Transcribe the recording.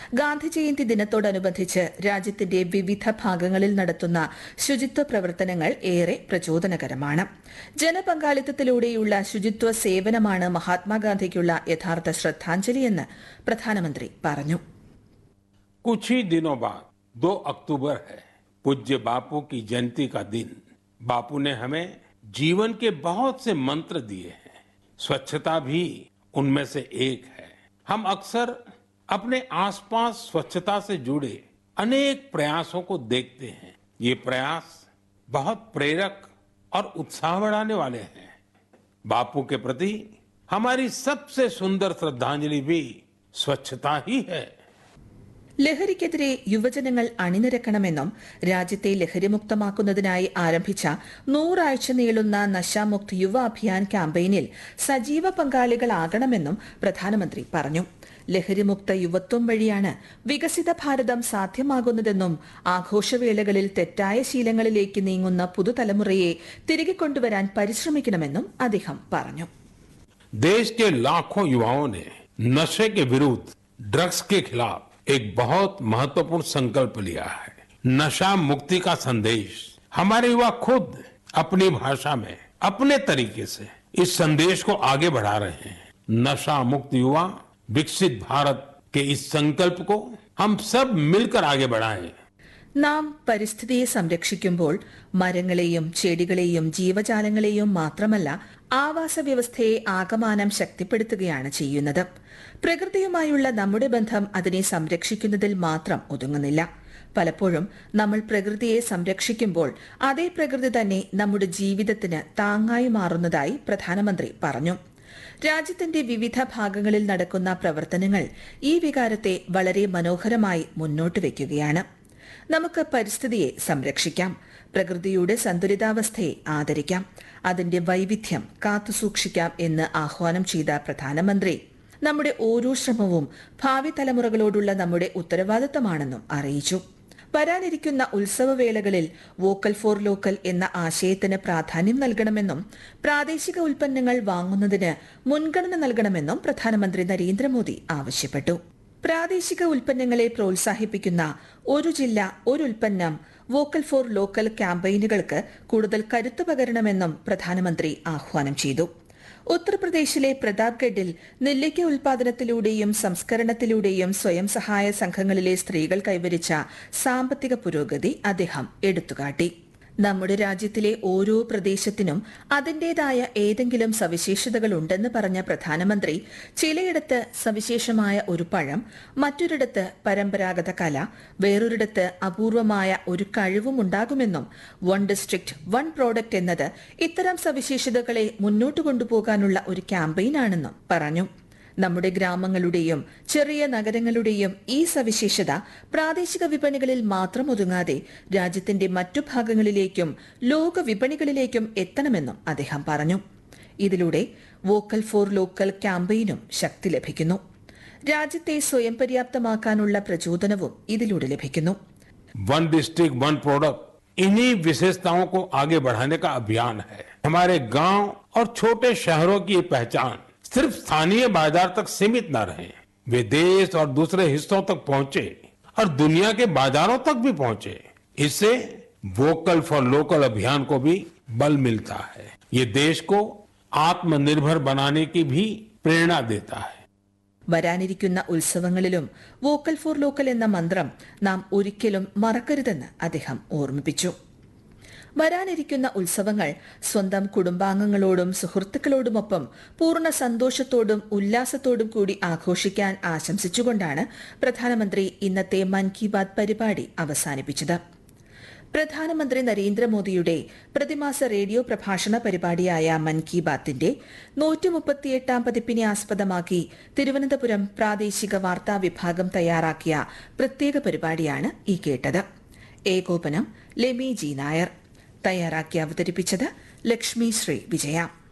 ഗാന്ധി ജയന്തി ദിനത്തോടനുബന്ധിച്ച് രാജ്യത്തിന്റെ വിവിധ ഭാഗങ്ങളിൽ നടത്തുന്ന ശുചിത്വ പ്രവർത്തനങ്ങൾ ഏറെ പ്രചോദനകരമാണ് ജനപങ്കാളിത്തത്തിലൂടെയുള്ള ശുചിത്വ സേവനമാണ് മഹാത്മാഗാന്ധിക്കുള്ള യഥാർത്ഥ ശ്രദ്ധാഞ്ജലിയെന്ന് പ്രധാനമന്ത്രി പറഞ്ഞു कुछ ही दिनों बाद 2 अक्टूबर है पूज्य बापू की जयंती का दिन बापू ने हमें जीवन के बहुत से मंत्र दिए हैं स्वच्छता भी उनमें से एक है हम अक्सर अपने आसपास स्वच्छता से जुड़े अनेक प्रयासों को देखते हैं ये प्रयास बहुत प्रेरक और उत्साह बढ़ाने वाले हैं बापू के प्रति हमारी सबसे सुंदर श्रद्धांजलि भी स्वच्छता ही है ലഹരിക്കെതിരെ യുവജനങ്ങൾ അണിനിരക്കണമെന്നും രാജ്യത്തെ ലഹരിമുക്തമാക്കുന്നതിനായി ആരംഭിച്ച നൂറാഴ്ച നീളുന്ന നശാമുക്ത് യുവ അഭിയാൻ ക്യാമ്പയിനിൽ സജീവ പങ്കാളികളാകണമെന്നും പ്രധാനമന്ത്രി പറഞ്ഞു ലഹരിമുക്ത യുവത്വം വഴിയാണ് വികസിത ഭാരതം സാധ്യമാകുന്നതെന്നും ആഘോഷവേളകളിൽ തെറ്റായ ശീലങ്ങളിലേക്ക് നീങ്ങുന്ന പുതുതലമുറയെ തിരികെ കൊണ്ടുവരാൻ പരിശ്രമിക്കണമെന്നും അദ്ദേഹം പറഞ്ഞു देश के लाखों युवाओं ने नशे के विरुद्ध ड्रग्स के खिलाफ एक बहुत महत्वपूर्ण संकल्प लिया है नशा मुक्ति का संदेश हमारे युवा खुद अपनी भाषा में अपने तरीके से इस संदेश को आगे बढ़ा रहे हैं नशा मुक्त युवा विकसित भारत के इस संकल्प को हम सब मिलकर आगे बढ़ाएं നാം പരിസ്ഥിതിയെ സംരക്ഷിക്കുമ്പോൾ മരങ്ങളെയും ചെടികളെയും ജീവജാലങ്ങളെയും മാത്രമല്ല ആവാസ വ്യവസ്ഥയെ ആകമാനം ശക്തിപ്പെടുത്തുകയാണ് ചെയ്യുന്നത് പ്രകൃതിയുമായുള്ള നമ്മുടെ ബന്ധം അതിനെ സംരക്ഷിക്കുന്നതിൽ മാത്രം ഒതുങ്ങുന്നില്ല പലപ്പോഴും നമ്മൾ പ്രകൃതിയെ സംരക്ഷിക്കുമ്പോൾ അതേ പ്രകൃതി തന്നെ നമ്മുടെ ജീവിതത്തിന് താങ്ങായി മാറുന്നതായി പ്രധാനമന്ത്രി പറഞ്ഞു രാജ്യത്തിന്റെ വിവിധ ഭാഗങ്ങളിൽ നടക്കുന്ന പ്രവർത്തനങ്ങൾ ഈ വികാരത്തെ വളരെ മനോഹരമായി മുന്നോട്ട് വയ്ക്കുകയാണ് നമുക്ക് പരിസ്ഥിതിയെ സംരക്ഷിക്കാം പ്രകൃതിയുടെ സന്തുലിതാവസ്ഥയെ ആദരിക്കാം അതിന്റെ വൈവിധ്യം കാത്തുസൂക്ഷിക്കാം എന്ന് ആഹ്വാനം ചെയ്ത പ്രധാനമന്ത്രി നമ്മുടെ ഓരോ ശ്രമവും ഭാവി തലമുറകളോടുള്ള നമ്മുടെ ഉത്തരവാദിത്തമാണെന്നും അറിയിച്ചു വരാനിരിക്കുന്ന ഉത്സവവേളകളിൽ വോക്കൽ ഫോർ ലോക്കൽ എന്ന ആശയത്തിന് പ്രാധാന്യം നൽകണമെന്നും പ്രാദേശിക ഉൽപ്പന്നങ്ങൾ വാങ്ങുന്നതിന് മുൻഗണന നൽകണമെന്നും പ്രധാനമന്ത്രി നരേന്ദ്രമോദി ആവശ്യപ്പെട്ടു പ്രാദേശിക ഉൽപ്പന്നങ്ങളെ പ്രോത്സാഹിപ്പിക്കുന്ന ഒരു ജില്ല ഒരു ഉൽപ്പന്നം വോക്കൽ ഫോർ ലോക്കൽ ക്യാമ്പയിനുകൾക്ക് കൂടുതൽ കരുത്തു പകരണമെന്നും പ്രധാനമന്ത്രി ആഹ്വാനം ചെയ്തു ഉത്തർപ്രദേശിലെ പ്രതാപ്ഗഡിൽ നെല്ലിക്ക ഉൽപാദനത്തിലൂടെയും സംസ്കരണത്തിലൂടെയും സ്വയം സഹായ സംഘങ്ങളിലെ സ്ത്രീകൾ കൈവരിച്ച സാമ്പത്തിക പുരോഗതി അദ്ദേഹം എടുത്തുകാട്ടി നമ്മുടെ രാജ്യത്തിലെ ഓരോ പ്രദേശത്തിനും അതിന്റേതായ ഏതെങ്കിലും സവിശേഷതകൾ ഉണ്ടെന്ന് പറഞ്ഞ പ്രധാനമന്ത്രി ചിലയിടത്ത് സവിശേഷമായ ഒരു പഴം മറ്റൊരിടത്ത് പരമ്പരാഗത കല വേറൊരിടത്ത് അപൂർവമായ ഒരു കഴിവും ഉണ്ടാകുമെന്നും വൺ ഡിസ്ട്രിക്ട് വൺ പ്രോഡക്റ്റ് എന്നത് ഇത്തരം സവിശേഷതകളെ മുന്നോട്ട് കൊണ്ടുപോകാനുള്ള ഒരു ക്യാമ്പയിനാണെന്നും പറഞ്ഞു നമ്മുടെ ഗ്രാമങ്ങളുടെയും ചെറിയ നഗരങ്ങളുടെയും ഈ സവിശേഷത പ്രാദേശിക വിപണികളിൽ മാത്രം ഒതുങ്ങാതെ രാജ്യത്തിന്റെ മറ്റു ഭാഗങ്ങളിലേക്കും ലോക വിപണികളിലേക്കും എത്തണമെന്നും അദ്ദേഹം പറഞ്ഞു ഇതിലൂടെ വോക്കൽ ഫോർ ലോക്കൽ ക്യാമ്പയിനും ശക്തി ലഭിക്കുന്നു രാജ്യത്തെ സ്വയം പര്യാപ്തമാക്കാനുള്ള പ്രചോദനവും ഇതിലൂടെ ലഭിക്കുന്നു वन डिस्ट्रिक्ट वन प्रोडक्ट इन्हीं विशेषताओं को आगे बढ़ाने का अभियान है हमारे गांव और छोटे शहरों की ये पहचान सिर्फ स्थानीय बाजार तक सीमित न रहे वे देश और दूसरे हिस्सों तक पहुंचे और दुनिया के बाजारों तक भी पहुंचे इससे वोकल फॉर लोकल अभियान को भी बल मिलता है ये देश को आत्मनिर्भर बनाने की भी प्रेरणा देता है വരാനിരിക്കുന്ന ഉത്സവങ്ങളിലും വോക്കൽ ഫോർ ലോക്കൽ എന്ന മന്ത്രം നാം ഒരിക്കലും മറക്കരുതെന്ന് അദ്ദേഹം ഓർമ്മിപ്പിച്ചു വരാനിരിക്കുന്ന ഉത്സവങ്ങൾ സ്വന്തം കുടുംബാംഗങ്ങളോടും സുഹൃത്തുക്കളോടുമൊപ്പം പൂർണ്ണ സന്തോഷത്തോടും ഉല്ലാസത്തോടും കൂടി ആഘോഷിക്കാൻ ആശംസിച്ചുകൊണ്ടാണ് പ്രധാനമന്ത്രി ഇന്നത്തെ മൻ കി ബാത് പരിപാടി അവസാനിപ്പിച്ചത് പ്രധാനമന്ത്രി നരേന്ദ്രമോദിയുടെ പ്രതിമാസ റേഡിയോ പ്രഭാഷണ പരിപാടിയായ മൻ കി ബാത്തിന്റെ നൂറ്റി മുപ്പത്തിയെട്ടാം പതിപ്പിനെ ആസ്പദമാക്കി തിരുവനന്തപുരം പ്രാദേശിക വാർത്താ വിഭാഗം തയ്യാറാക്കിയ പ്രത്യേക പരിപാടിയാണ് ഈ കേട്ടത് ഏകോപനം ലെമി ജി നായർ തയ്യാറാക്കി അവതരിപ്പിച്ചത് ലക്ഷ്മി ശ്രീ വിജയ